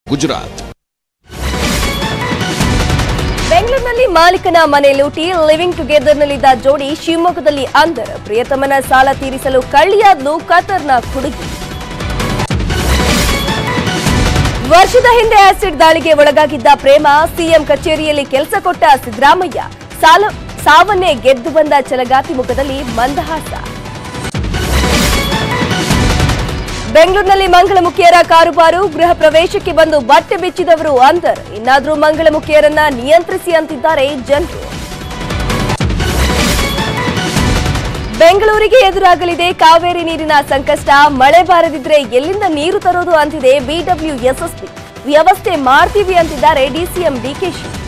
ಗುಜರಾತ್ ಬೆಂಗಳೂರಿನಲ್ಲಿ ಮಾಲೀಕನ ಮನೆ ಲೂಟಿ ಲಿವಿಂಗ್ ಟುಗೆದರ್ನಲ್ಲಿದ್ದ ಜೋಡಿ ಶಿವಮೊಗ್ಗದಲ್ಲಿ ಅಂದರ್ ಪ್ರಿಯತಮನ ಸಾಲ ತೀರಿಸಲು ಕಳ್ಳಿಯಾದ್ಲು ಖತರ್ನಾಕ್ ಹುಡುಗಿ ವರ್ಷದ ಹಿಂದೆ ಆಸಿಡ್ ದಾಳಿಗೆ ಒಳಗಾಗಿದ್ದ ಪ್ರೇಮ ಸಿಎಂ ಕಚೇರಿಯಲ್ಲಿ ಕೆಲಸ ಕೊಟ್ಟ ಸಿದ್ದರಾಮಯ್ಯ ಸಾಲ ಸಾವನ್ನೇ ಗೆದ್ದು ಬಂದ ಛಲಗಾತಿ ಮುಖದಲ್ಲಿ ಮಂದಹಾಸ ಬೆಂಗಳೂರಿನಲ್ಲಿ ಮಂಗಳಮುಖಿಯರ ಕಾರುಬಾರು ಗೃಹ ಪ್ರವೇಶಕ್ಕೆ ಬಂದು ಬಟ್ಟೆ ಬಿಚ್ಚಿದವರು ಅಂತರ್ ಇನ್ನಾದ್ರೂ ಮಂಗಳಮುಖಿಯರನ್ನ ನಿಯಂತ್ರಿಸಿ ಅಂತಿದ್ದಾರೆ ಜನರು ಬೆಂಗಳೂರಿಗೆ ಎದುರಾಗಲಿದೆ ಕಾವೇರಿ ನೀರಿನ ಸಂಕಷ್ಟ ಮಳೆ ಬಾರದಿದ್ರೆ ಎಲ್ಲಿಂದ ನೀರು ತರೋದು ಅಂತಿದೆ ಬಿಡಬ್ಲ್ಯೂಎಸ್ಎಸ್ಪಿ ವ್ಯವಸ್ಥೆ ಮಾಡ್ತೀವಿ ಅಂತಿದ್ದಾರೆ ಡಿಸಿಎಂ ಡಿಕೆಶಿ